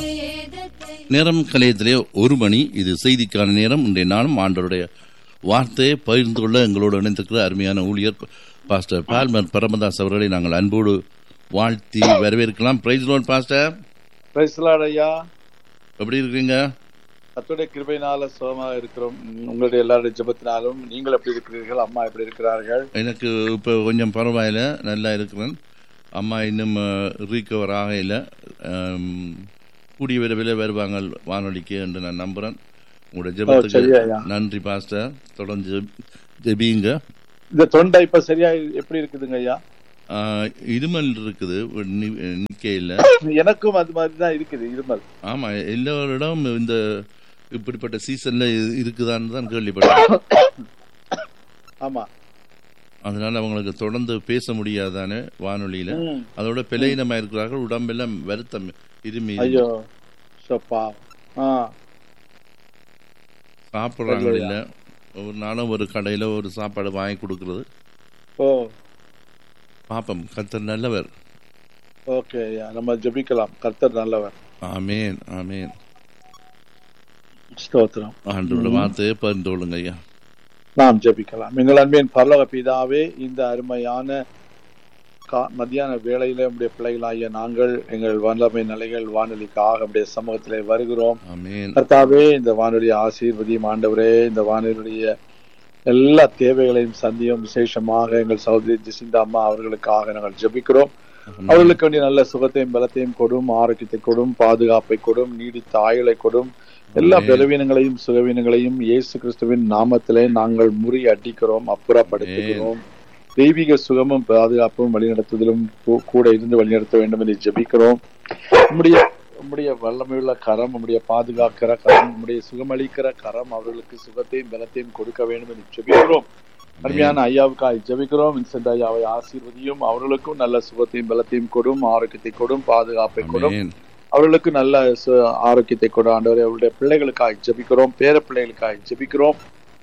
வேதத்தை நேரம் கலையத்திலே ஒரு மணி இது செய்திக்கான நேரம் இன்றைய நாளும் ஆண்டவருடைய வார்த்தையை பகிர்ந்து கொள்ள எங்களோடு இணைந்திருக்கிற அருமையான ஊழியர் பாஸ்டர் பால்மர் பரமதாஸ் அவர்களை நாங்கள் அன்போடு வாழ்த்தி வரவேற்கலாம் பிரைஸ் லோன் பாஸ்டர் பிரைஸ்லாட் ஐயா எப்படி இருக்கீங்க கத்துடைய கிருபையினால சுகமாக இருக்கிறோம் உம், உங்களுடைய எல்லாருடைய ஜெபத்தினாலும் நீங்கள் எப்படி இருக்கிறீர்கள் அம்மா எப்படி இருக்கிறார்கள் எனக்கு இப்போ கொஞ்சம் பரவாயில்ல நல்லா இருக்கிறேன் அம்மா இன்னும் ரீகவர் ஆகையில் கூடிய விரைவில் வருவாங்க வானொலிக்கு என்று நான் நம்புகிறேன் உங்களுடைய சரி ஜெபத்துக்கு ஐயா. நன்றி பாஸ்டர் தொடர்ந்து ஜெபி- ஜெபியுங்க இந்த தொண்டை இப்ப சரியா எப்படி இருக்குதுங்க ஐயா ஆஹ், இருமல் இருக்குது நி- நிக்கையில் எனக்கும் அது மாதிரி தான் இருக்குது இருமல் ஆமா எல்லோரிடம் இந்த இப்படிப்பட்ட சீசன்ல இது இருக்குதான்னு தான் கேள்விப்பட்டேன் ஆமா அதனால அவங்களுக்கு தொடர்ந்து பேச முடியாதானே வானொலியில ம். அதோட பிழையினமா இருக்கிறார்கள் உடம்பெல்லாம் வருத்தம் இருமி ஐயோ சப்பா ஆ சாப்பிடுறாங்க இல்ல ஒரு நாளும் ஒரு கடையில ஒரு சாப்பாடு வாங்கி கொடுக்கறது ஓ பாப்பம் கத்தர் நல்லவர் ஓகே ஐயா நம்ம ஜெபிக்கலாம் கர்த்தர் நல்லவர் ஆமேன் ஆமேன் ஸ்தோத்திரம் ஆண்டோட வார்த்தையை பகிர்ந்து கொள்ளுங்க ஐயா நாம் ஜெபிக்கலாம் எங்கள் அன்பின் பரலோக பிதாவே இந்த அருமையான கா- மத்தியான வேளையில நம்முடைய பிள்ளைகளாகிய நாங்கள் எங்கள் வல்லமை நிலைகள் வானொலிக்காக நம்முடைய சமூகத்திலே வருகிறோம் ஆமேன் கர்த்தாவே இந்த வானொலி ஆசீர்வதியும் ஆண்டவரே இந்த வானொலியுடைய எல்லா தேவைகளையும் சந்தியும் விசேஷமாக எங்கள் சகோதரி ஜிசிந்தா அம்மா அவர்களுக்காக நாங்கள் ஜெபிக்கிறோம் அவர்களுக்கு வேண்டிய நல்ல சுகத்தையும் பலத்தையும் கொடும் ஆரோக்கியத்தை கொடும் பாதுகாப்பை கொடும் நீடித்த ஆயுளை கொடும் எல்லா ஆமென். பலவீனங்களையும் சுகவீனங்களையும் இயேசு கிறிஸ்துவின் நாமத்திலே நாங்கள் முறி அடிக்கிறோம் அப்புறப்படுத்துகிறோம் தெய்வீக சுகமும் பாதுகாப்பும் வழிநடத்துதலும் கூ- கூட இருந்து வழிநடத்த வேண்டும் என்று ஜெபிக்கிறோம் உம்முடைய உம்முடைய வல்லமையுள்ள கரம் உம்முடைய பாதுகாக்கிற கரம் உம்முடைய சுகமளிக்கிற கரம் அவர்களுக்கு சுகத்தையும் பலத்தையும் கொடுக்க வேண்டும் என்று ஜெபிக்கிறோம் அருமையான ஐயாவுக்காய் ஜெபிக்கிறோம் வின்சென்ட் ஐயாவை ஆசீர்வதியும் அவர்களுக்கும் நல்ல சுகத்தையும் பலத்தையும் கொடும் ஆரோக்கியத்தை கொடும் பாதுகாப்பை கொடும் ஆமேன் அவர்களுக்கு நல்ல சு- ஆரோக்கியத்தை கொடு ஆண்டவரே அவருடைய பிள்ளைகளுக்காக ஜெபிக்கிறோம் பேர பிள்ளைகளுக்காக ஜெபிக்கிறோம்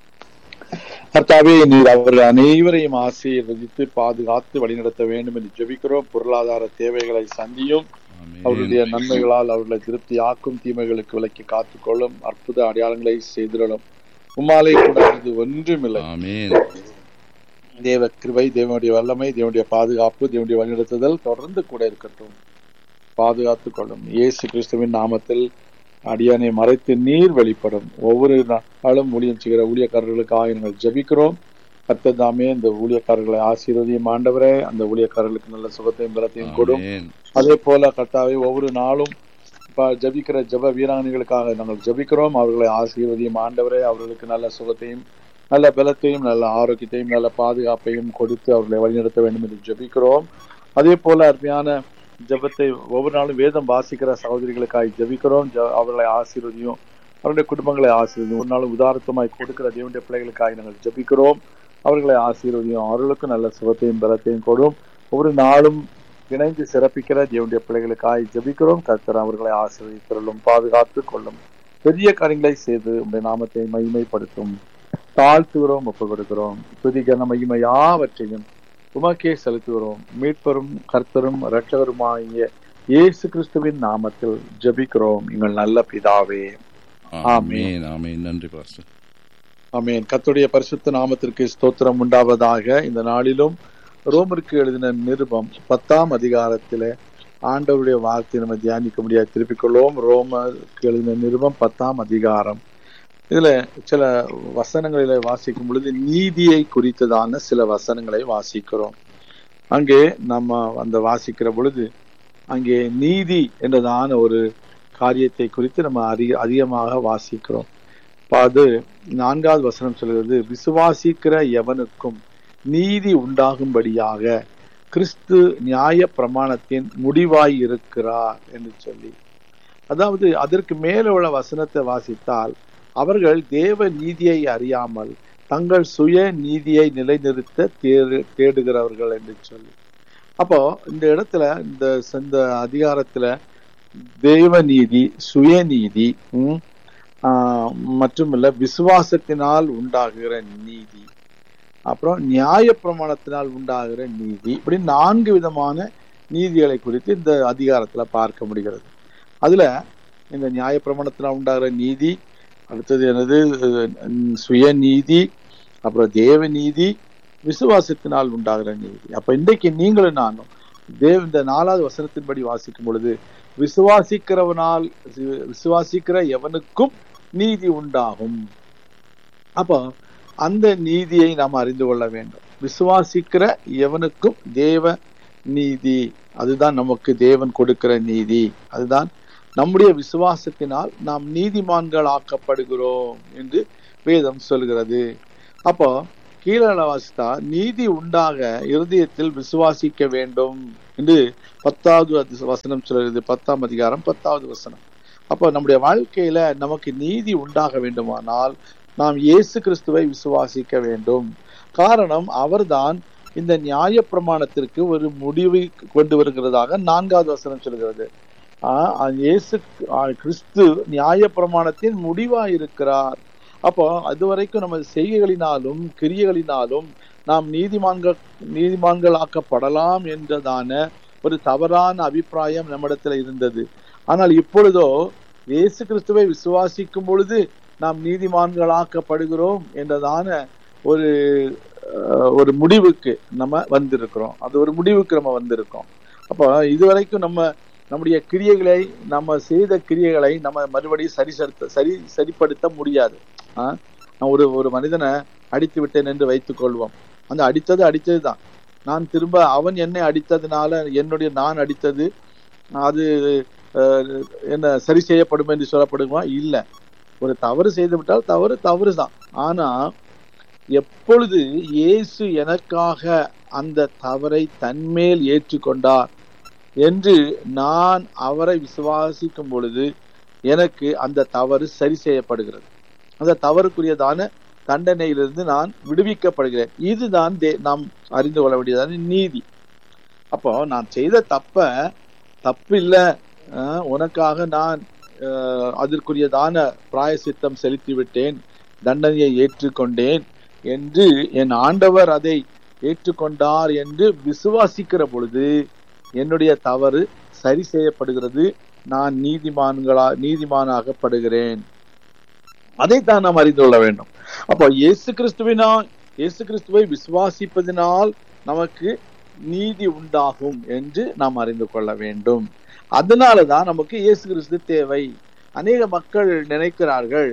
கர்த்தாவே நீர் அவர்கள் அனைவரையும் ஆசீர்வதித்து பாதுகாத்து வழிநடத்த வேண்டும் என்று ஜெபிக்கிறோம் பொருளாதார தேவைகளை சந்தியும் அவருடைய ஆமேன் நன்மைகளால் அவர்களை திருப்தியாக்கும் தீமைகளுக்கு விலக்கி காத்துக்கொள்ளும் அற்புத அடையாளங்களை செய்திடலும் உம்மாலே கூடாது ஒன்றுமில்லை ஆமேன் தேவ கிருபை தேவனுடைய வல்லமை தேவனுடைய பாதுகாப்பு தேவனுடைய வழிநடத்துதல் தொடர்ந்து கூட இருக்கட்டும் பாதுகாத்துக் கொள்ளும் இயேசு கிறிஸ்துவின் நாமத்தில் அடியானை மறைத்து நீர் வெளிப்படும் ஒவ்வொரு நாளும் ஊழியம் செய்கிற ஊழியக்காரர்களுக்காக நாங்கள் ஜெபிக்கிறோம் கர்த்தர் தாமே இந்த ஊழியக்காரர்களை ஆசீர்வதியும் ஆண்டவரே அந்த ஊழியக்காரர்களுக்கு நல்ல சுகத்தையும் பலத்தையும் கொடும் ஆமேன் அதே போல கர்த்தாவே ஒவ்வொரு நாளும் இப்ப ஜபிக்கிற ஜப வீராங்கனைகளுக்காக நாங்கள் ஜபிக்கிறோம் அவர்களை ஆசீர்வதியும் ஆண்டவரே அவர்களுக்கு நல்ல சுகத்தையும் நல்ல பலத்தையும் நல்ல ஆரோக்கியத்தையும் நல்ல பாதுகாப்பையும் கொடுத்து அவர்களை வழிநடத்த வேண்டும் என்று ஜபிக்கிறோம் அதே போல அருமையான ஜெபத்தை ஒவ்வொரு நாளும் வேதம் வாசிக்கிற சகோதரிகளுக்காக ஜெபிக்கிறோம் ஜ- அவர்களை ஆசீர்வதியும் அவருடைய குடும்பங்களை ஆசீர்வதியும் ஒரு நாள் உதாரணமாய் கொடுக்கிற தேவனுடைய பிள்ளைகளுக்காக நாங்கள் ஜெபிக்கிறோம் அவர்களை ஆசீர்வதியும் அவர்களுக்கு நல்ல சுகத்தையும் பலத்தையும் கொடும் ஒவ்வொரு நாளும் இணைந்து சிறப்பிக்கிற தேவனுடைய பிள்ளைகளுக்காக ஜெபிக்கிறோம் கர்த்தர் அவர்களை ஆசீர்வதித்தருளும் பாதுகாத்து கொள்ளும் பெரிய காரியங்களை செய்து உடைய நாமத்தை மகிமைப்படுத்தும் தாழ்த்துகிறோம் ஒப்பு கொடுக்கிறோம் துதிகன மகிமை யாவற்றையும் உமக்கே செலுத்துகிறோம் மீட்பரும் கர்த்தரும் இரட்சகருமாகிய இயேசு கிறிஸ்துவின் நாமத்தில் ஜெபிக்கிறோம் எங்கள் நல்ல பிதாவே ஆமேன் ஆமேன் நன்றி பாஸ்டர் ஆமென் கர்த்தருடைய பரிசுத்த நாமத்திற்கு ஸ்தோத்திரம் உண்டாவதாக இந்த நாளிலும் ரோமருக்கு எழுதின நிருபம் பத்தாம் அதிகாரத்திலே ஆண்டவருடைய வார்த்தை நம்ம தியானிக்க முடியாது திருப்பிக் கொள்வோம் ரோமருக்கு எழுதின நிருபம் பத்தாம் அதிகாரம் இதுல சில வசனங்களில வாசிக்கும் பொழுது நீதியை குறித்ததான சில வசனங்களை வாசிக்கிறோம் அங்கே நம்ம அந்த வாசிக்கிற பொழுது அங்கே நீதி என்றதான ஒரு காரியத்தை குறித்து நம்ம அதிக அதிகமாக வாசிக்கிறோம் அப்ப அது நான்காவது வசனம் சொல்கிறது விசுவாசிக்கிற எவனுக்கும் நீதி உண்டாகும்படியாக கிறிஸ்து நியாய பிரமாணத்தின் முடிவாய் இருக்கிறார் என்று சொல்லி அதாவது அதற்கு மேல உள்ள வசனத்தை வாசித்தால் அவர்கள் தேவ நீதியை அறியாமல் தங்கள் சுய நீதியை நிலைநிறுத்த தேடு தேடுகிறவர்கள் என்று சொல்லி அப்போ இந்த இடத்துல இந்த இந்த அதிகாரத்துல தேவ நீதி சுயநீதி ம், ஆஹ், மட்டுமல்ல விசுவாசத்தினால் உண்டாகுகிற நீதி அப்புறம் நியாய பிரமாணத்தினால் உண்டாகிற நீதி இப்படி நான்கு விதமான நீதிகளை குறித்து இந்த அதிகாரத்துல பார்க்க முடிகிறது அதுல இந்த நியாயப்பிரமாணத்தினால் உண்டாகிற நீதி அடுத்தது எனது அஹ், சுயநீதி அப்புறம் தேவ நீதி விசுவாசத்தினால் உண்டாகிற நீதி அப்ப இன்றைக்கு நீங்களும் நானும் தேவ இந்த நாலாவது வசனத்தின்படி வாசிக்கும் பொழுது விசுவாசிக்கிறவனால் வி- விசுவாசிக்கிற எவனுக்கும் நீதி உண்டாகும் அப்போ அந்த நீதியை நாம் அறிந்து கொள்ள வேண்டும் விசுவாசிக்கிற எவனுக்கும் தேவ நீதி அதுதான் நமக்கு தேவன் கொடுக்கிற நீதி அதுதான் நம்முடைய விசுவாசத்தினால் நாம் நீதிமான்கள் ஆக்கப்படுகிறோம் என்று வேதம் சொல்கிறது அப்போ கீழே வாசித்தா நீதி உண்டாக இருதயத்தில் விசுவாசிக்க வேண்டும் என்று பத்தாவது அது வசனம் சொல்கிறது பத்தாம் அதிகாரம் பத்தாவது வசனம் அப்போ நம்முடைய வாழ்க்கையில நமக்கு நீதி உண்டாக வேண்டுமானால் நாம் இயேசு கிறிஸ்துவை விசுவாசிக்க வேண்டும் காரணம் அவர்தான் இந்த நியாய பிரமாணத்திற்கு ஒரு முடிவை கொண்டு வருகிறதாக நான்காவது வசனம் சொல்கிறது ஆஹ் அது இயேசு ஆஹ் கிறிஸ்து நியாய பிரமாணத்தின் முடிவா இருக்கிறார் அப்போ அது வரைக்கும் நம்ம செய்கைகளினாலும் கிரியைகளினாலும் நாம் நீதிமான்கள் நீதிமான்கள் ஆக்கப்படலாம் என்றதான ஒரு தவறான அபிப்பிராயம் நம்மிடத்துல இருந்தது ஆனால் இப்பொழுதோ இயேசு கிறிஸ்துவை விசுவாசிக்கும் பொழுது நாம் நீதிமான்களாக்கப்படுகிறோம் என்றதான ஒரு அஹ், ஒரு முடிவுக்கு நம்ம வந்திருக்கிறோம் அது ஒரு முடிவுக்கு நம்ம வந்திருக்கோம் அப்போ இதுவரைக்கும் நம்ம நம்முடைய கிரியைகளை நம்ம செய்த கிரியைகளை நம்ம மறுபடியும் சரி சரித்த சரி சரிப்படுத்த முடியாது ஆ? நான் ஒரு ஒரு மனிதனை அடித்து விட்டேன் என்று வைத்துக் கொள்வோம் அந்த அடித்தது அடித்தது தான் நான் திரும்ப அவன் என்னை அடித்ததுனால என்னுடைய நான் அடித்தது அது அஹ், என்ன சரி செய்யப்படும் என்று சொல்லப்படுமா இல்லை ஒரு தவறு செய்து விட்டால் தவறு தவறு தான் ஆனா எப்பொழுது இயேசு எனக்காக அந்த தவறை தன்மேல் ஏற்றுக்கொண்டார் என்று நான் அவரை விசுவாசிக்கும் பொழுது எனக்கு அந்த தவறு சரி செய்யப்படுகிறது அந்த தவறுக்குரியதான தண்டனையிலிருந்து நான் விடுவிக்கப்படுகிறேன் இதுதான் தே- நாம் அறிந்து கொள்ள வேண்டியதான நீதி அப்போ நான் செய்த தப்ப தப்பு இல்ல அஹ், உனக்காக நான் அஹ், அதற்குரியதான பிராயசித்தம் செலுத்தி விட்டேன் தண்டனையை ஏற்றுக்கொண்டேன் என்று என் ஆண்டவர் அதை ஏற்றுக்கொண்டார் என்று விசுவாசிக்கிற பொழுது என்னுடைய தவறு சரி செய்யப்படுகிறது நான் நீதிமான்களா நீதிமானாகப்படுகிறேன் அதைத்தான் நாம் அறிந்து கொள்ள வேண்டும் அப்போ இயேசு கிறிஸ்துவினால் இயேசு கிறிஸ்துவை விசுவாசிப்பதினால் நமக்கு நீதி உண்டாகும் என்று நாம் அறிந்து கொள்ள வேண்டும் அதனாலதான் நமக்கு இயேசு கிறிஸ்து தேவை அநேக மக்கள் நினைக்கிறார்கள்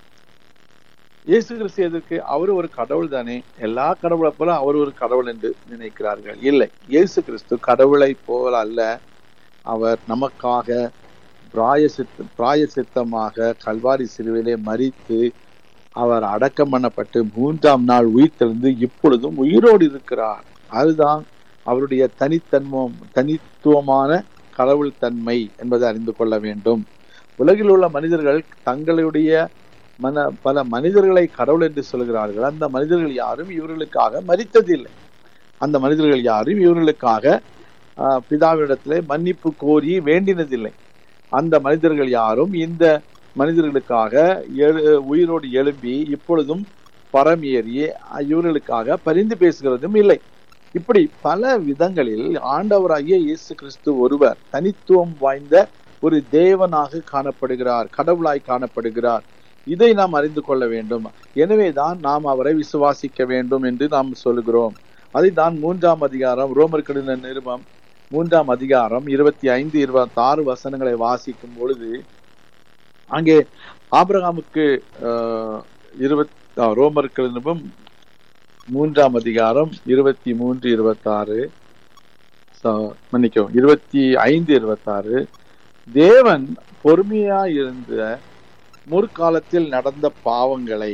இயேசு கிறிஸ்து எதற்கு அவர் ஒரு கடவுள் தானே எல்லா கடவுளை போல அவர் ஒரு கடவுள் என்று நினைக்கிறார்கள் இல்லை இயேசு கிறிஸ்து கடவுளை போல அல்ல அவர் நமக்காக பிராயசித்த பிராயசித்தமாக கல்வாரி சிலுவிலே மறித்து அவர் அடக்கம் பண்ணப்பட்டு மூன்றாம் நாள் உயிர்த்தெழுந்து இப்பொழுதும் உயிரோடு இருக்கிறார் அதுதான் அவருடைய தனித்தன்மம் தனித்துவமான கடவுள் தன்மை என்பதை அறிந்து கொள்ள வேண்டும் உலகில் உள்ள மனிதர்கள் தங்களுடைய மன பல மனிதர்களை கடவுள் என்று சொல்கிறார்கள் அந்த மனிதர்கள் யாரும் இவர்களுக்காக மறித்ததில்லை அந்த மனிதர்கள் யாரும் இவர்களுக்காக ஆஹ், பிதாவிடத்திலே மன்னிப்பு கோரி வேண்டினதில்லை அந்த மனிதர்கள் யாரும் இந்த மனிதர்களுக்காக எழு- உயிரோடு எழும்பி இப்பொழுதும் பரம் ஏறி இவர்களுக்காக பரிந்து பேசுகிறதும் இல்லை இப்படி பல விதங்களில் ஆண்டவராகிய இயேசு கிறிஸ்து ஒருவர் தனித்துவம் வாய்ந்த ஒரு தேவனாக காணப்படுகிறார் கடவுளாய் காணப்படுகிறார் இதை நாம் அறிந்து கொள்ள வேண்டும் எனவேதான் நாம் அவரை விசுவாசிக்க வேண்டும் என்று நாம் சொல்கிறோம் அதை தான் மூன்றாம் அதிகாரம் ரோமர் கடின நிருபம் மூன்றாம் அதிகாரம் இருபத்தி ஐந்து இருபத்தி ஆறு வசனங்களை வாசிக்கும் பொழுது அங்கே ஆபிரகாமுக்கு ஆஹ், இருபத் ஆஹ், ரோமர் நிருபம் மூன்றாம் அதிகாரம் இருபத்தி மூன்று இருபத்தாறு மன்னிக்கவும் இருபத்தி ஐந்து இருபத்தாறு தேவன் பொறுமையா இருந்த முற்காலத்தில் நடந்த பாவங்களை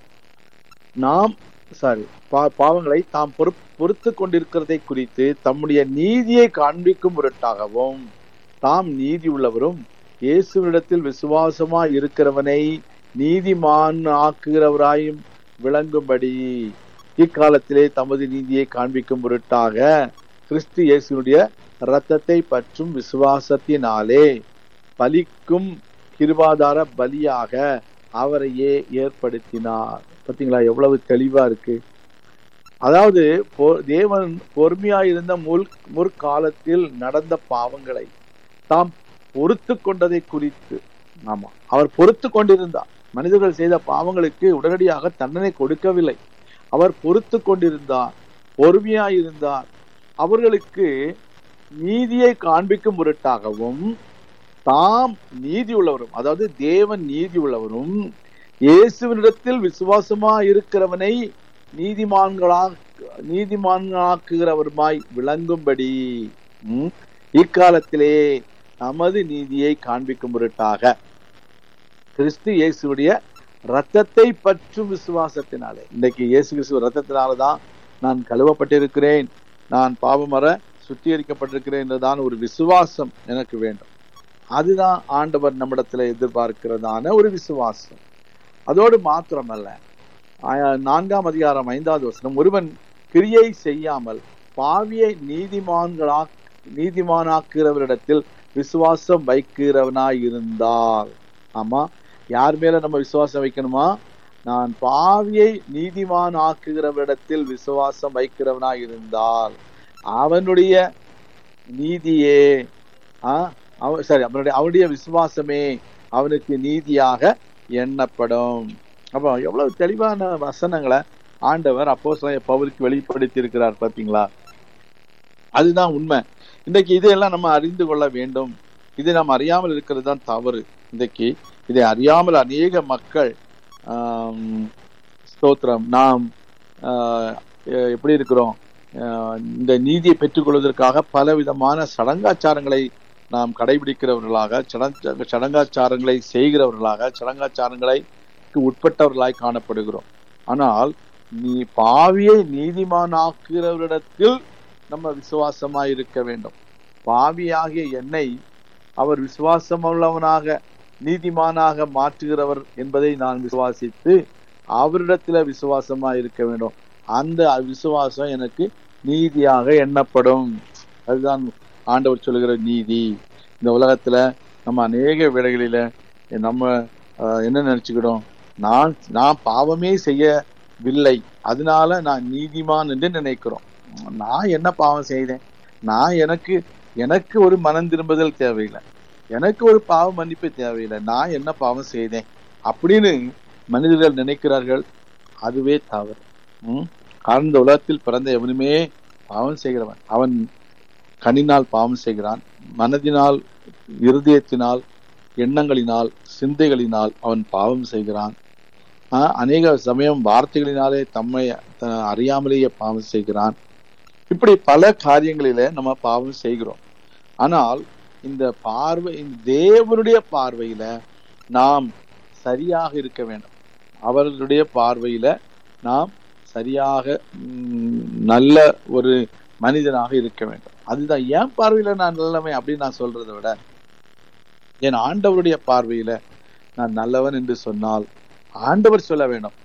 நாம் சாரி பாவங்களை தாம் பொறு பொறுத்து கொண்டிருக்கிறதை குறித்து தம்முடைய நீதியை காண்பிக்கும் பொருட்டாகவும் தாம் நீதி உள்ளவரும் இயேசுவிடத்தில் விசுவாசமா இருக்கிறவனை நீதிமான் ஆக்குகிறவராயும் விளங்கும்படி இக்காலத்திலே தமது நீதியை காண்பிக்கும் பொருட்டாக கிறிஸ்து இயேசுனுடைய இரத்தத்தை பற்றும் விசுவாசத்தினாலே பலிக்கும் கிருபாதார பலியாக அவரையே ஏற்படுத்தினார் பாத்தீங்களா எவ்வளவு தெளிவா இருக்கு அதாவது பொ- தேவன் பொறுமையா இருந்த முல் முற்காலத்தில் நடந்த பாவங்களை தாம் பொறுத்து கொண்டதை குறித்து ஆமா அவர் பொறுத்து கொண்டிருந்தார் மனிதர்கள் செய்த பாவங்களுக்கு உடனடியாக தண்டனை கொடுக்கவில்லை அவர் பொறுத்து கொண்டிருந்தார் பொறுமையாயிருந்தார் அவர்களுக்கு நீதியை காண்பிக்கும் பொருட்டாகவும் தாம் நீதி உள்ளவரும் அதாவது தேவன் நீதி உள்ளவரும் இயேசுவினிடத்தில் விசுவாசமா இருக்கிறவனை நீதிமான்களா நீதிமான்களாக்குகிறவருமாய் விளங்கும்படி ம், இக்காலத்திலே நமது நீதியை காண்பிக்கும் பொருட்டாக கிறிஸ்து இயேசுடைய ரத்தத்தை பற்றும் விசுவாசத்தினாலே இன்னைக்கு இயேசு கிறிஸ்துவ ரத்தத்தினாலதான் நான் கழுவப்பட்டிருக்கிறேன் நான் பாவமர சுத்திகரிக்கப்பட்டிருக்கிறேன் என்றுதான் ஒரு விசுவாசம் எனக்கு வேண்டும் அதுதான் ஆண்டவர் நம்மிடத்துல எதிர்பார்க்கிறதான ஒரு விசுவாசம் அதோடு மாத்திரமல்ல ஆ- நான்காம் அதிகாரம் ஐந்தாவது வசனம் ஒருவன் கிரியை செய்யாமல் பாவியை நீதிமான்களா நீதிமானாக்குகிறவரிடத்தில் விசுவாசம் வைக்கிறவனாய் இருந்தால் ஆமா யார் மேல நம்ம விசுவாசம் வைக்கணுமா நான் பாவியை நீதிமான் ஆக்குகிறவரிடத்தில் விசுவாசம் வைக்கிறவனாய் இருந்தால் அவனுடைய நீதியே ஆ, அவ சரி அவனுடைய அவனுடைய விசுவாசமே அவனுக்கு நீதியாக எண்ணப்படும் அப்போ எவ்வளவு தெளிவான வசனங்களை ஆண்டவர் அப்போ பவுலுக்கு வெளிப்படுத்தி இருக்கிறார் பாத்தீங்களா அதுதான் உண்மை இன்றைக்கு இதையெல்லாம் நம்ம அறிந்து கொள்ள வேண்டும் இதை நாம் அறியாமல் இருக்கிறது தான் தவறு இன்றைக்கு இதை அறியாமல் அநேக மக்கள் ஆம், ஸ்தோத்திரம் நாம் ஆஹ், எ- எப்படி இருக்கிறோம் ஆஹ், இந்த நீதியை பெற்றுக்கொள்வதற்காக பல விதமான சடங்காச்சாரங்களை நாம் கடைபிடிக்கிறவர்களாக சடங்க- சடங்காச்சாரங்களை செய்கிறவர்களாக சடங்காச்சாரங்களை உட்பட்டவர்களாய் காணப்படுகிறோம் ஆனால் நீ பாவியை நீதிமானாக்குகிறவரிடத்தில் நம்ம விசுவாசமாய் இருக்க வேண்டும் பாவியாகிய என்னை அவர் விசுவாசமுள்ளவனாக நீதிமானாக மாற்றுகிறவர் என்பதை நான் விசுவாசித்து அவரிடத்துல விசுவாசமா இருக்க வேண்டும் அந்த விசுவாசம் எனக்கு நீதியாக எண்ணப்படும் அதுதான் ஆண்டவர் சொல்லுகிற நீதி இந்த உலகத்துல நம்ம அநேக வேளைகளில நம்ம ஆஹ், என்ன நினைச்சுக்கிட்டோம் நான் நான் பாவமே செய்யவில்லை அதனால நான் நீதிமான் என்று நினைக்கிறோம் நான் என்ன பாவம் செய்தேன் நான் எனக்கு எனக்கு ஒரு மனம் திரும்புதல் தேவையில்லை எனக்கு ஒரு பாவ மன்னிப்பு தேவையில்லை நான் என்ன பாவம் செய்தேன் அப்படின்னு மனிதர்கள் நினைக்கிறார்கள் அதுவே தவறு ம்? காரணம் இந்த உலகத்தில் பிறந்த எவனுமே பாவம் செய்கிறவன் அவன் கண்ணினால் பாவம் செய்கிறான் மனதினால் இருதயத்தினால் எண்ணங்களினால் சிந்தைகளினால் அவன் பாவம் செய்கிறான் ஆஹ், அநேக சமயம் வார்த்தைகளினாலே தம்மை த- அறியாமலேயே பாவம் செய்கிறான் இப்படி பல காரியங்களில நம்ம பாவம் செய்கிறோம் ஆனால் இந்த பார்வை இந்த தேவனுடைய பார்வையில நாம் சரியாக இருக்க வேண்டும் அவர்களுடைய பார்வையில நாம் சரியாக ம், நல்ல ஒரு மனிதனாக இருக்க வேண்டும் அதுதான் என் பார்வையில நான் நல்லவன் அப்படின்னு நான் சொல்றதை விட என் ஆண்டவருடைய பார்வையில நான் நல்லவன் என்று சொன்னால் ஆண்டவர் சொல்ல வேண்டும்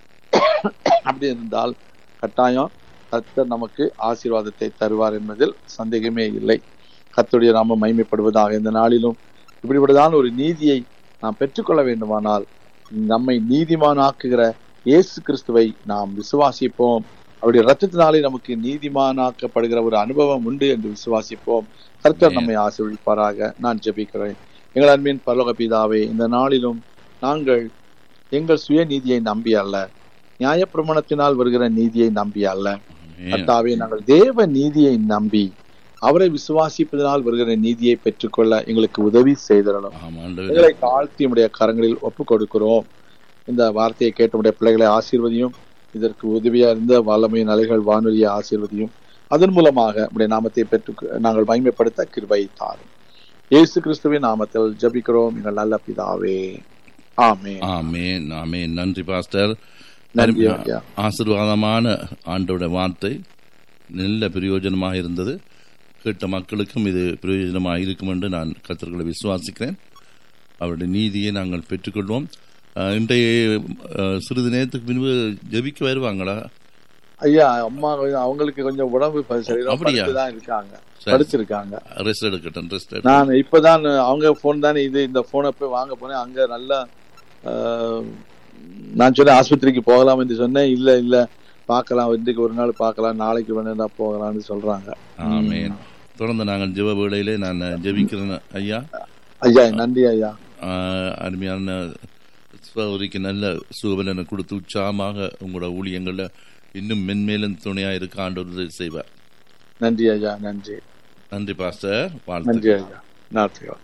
அப்படி இருந்தால் கட்டாயம் கர்த்தர் நமக்கு ஆசீர்வாதத்தை தருவார் என்பதில் சந்தேகமே இல்லை கர்த்தருடைய நாம மைமைப்படுவதாக இந்த நாளிலும் இப்படிப்பட்டதான ஒரு நீதியை நாம் பெற்றுக்கொள்ள வேண்டுமானால் நம்மை நீதிமானாக்குகிற இயேசு கிறிஸ்துவை நாம் விசுவாசிப்போம் அவருடைய ரத்தத்தினாலே நமக்கு நீதிமானாக்கப்படுகிற ஒரு அனுபவம் உண்டு என்று விசுவாசிப்போம் கர்த்தர் நம்மை ஆசீர்வதிப்பாராக நான் ஜெபிக்கிறேன் எங்கள் அன்பின் பரலோக பிதாவே இந்த நாளிலும் நாங்கள் எங்கள் சுய நீதியை நம்பி அல்ல நியாயப்பிரமாணத்தினால் வருகிற நீதியை நம்பி அல்ல கர்த்தாவே நாங்கள் தேவ நீதியை நம்பி அவரை விசுவாசிப்பதனால் வருகிற நீதியை பெற்றுக்கொள்ள எங்களுக்கு உதவி செய்திடணும் ஆமாண்டவரே எங்களை தாழ்த்தி உடைய கரங்களில் ஒப்பு கொடுக்கிறோம் இந்த வார்த்தையை கேட்ட உடைய பிள்ளைகளை ஆசீர்வதியும் இதற்கு உதவியா இருந்த வல்லமை அலைகள் வானொலியை ஆசீர்வதியும் அதன் மூலமாக உடைய நாமத்தை பெற்று நாங்கள் மகிமைப்படுத்த கிருபை தாரும் இயேசு கிறிஸ்துவின் நாமத்தில் ஜெபிக்கிறோம் எங்கள் நல்ல பிதாவே ஆமென் ஆமேன் ஆமேன் நன்றி பாஸ்டர் நன்றி ஐயா ஆசீர்வாதமான ஆண்டோட வார்த்தை நல்ல பிரயோஜனமாக இருந்தது கேட்ட மக்களுக்கும் இது பிரயோஜனமாக இருக்கும் என்று நான் கர்த்தர்களை விசுவாசிக்கிறேன் அவருடைய நீதியை நாங்கள் பெற்றுக்கொள்வோம் அஹ், இன்றைய அஹ், சிறிது நேரத்துக்கு பின்பு ஜெபிக்க வருவாங்களா ஐயா அம்மா கொஞ்சம் அவங்களுக்கு கொஞ்சம் உடம்பு ப- சரியில்லை அப்படியா? தான் இருக்காங்க சரி. படிச்சிருக்காங்க ரெஸ்ட் எடுக்கட்டும் ரெஸ்ட் நான் இப்பதான் அவங்க போன் தானே இது இந்த போனை போய் வாங்க போனேன் அங்க நல்லா ஆஹ், நான் சொன்னேன் ஆஸ்பத்திரிக்கு போகலாம் என்று சொன்னேன் இல்ல இல்ல பார்க்கலாம் இன்றைக்கு ஒரு நாள் பார்க்கலாம் நாளைக்கு வேணா போகலாம்னு சொல்றாங்க ஆமேன் தொடர்ந்து நாங்கள் ஜெப வேளையிலே நான் ஜெபிக்கிறேன் ஐயா ஐயா நன்றி ஐயா ஆஹ், அருமையான சகோதரிக்கு நல்ல சுகபலனை கொடுத்து உற்சாகமாக உங்களோட ஊழியங்கள்ல இன்னும் மென்மேலும் துணையா இருக்க ஆண்டவர் உதவி செய்வார் நன்றி ஐயா நன்றி நன்றி பாஸ்டர் வாழ்த்து நன்றி ஐயா நாட்டுகள்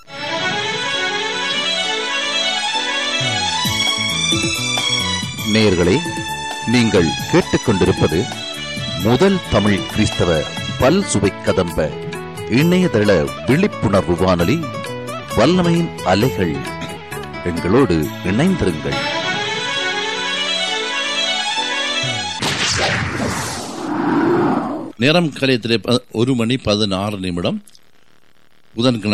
நேயர்களே நீங்கள் கேட்டுக்கொண்டிருப்பது முதல் தமிழ் கிறிஸ்தவ பல் சுவை கதம்ப இணையதள விழிப்புணர்வு வானொலி வல்லமையின் அலைகள் எங்களோடு இணைந்திருங்கள் நேரம் கலையத்திலே ப- ஒரு மணி பதினாறு நிமிடம் புதன்கிழமை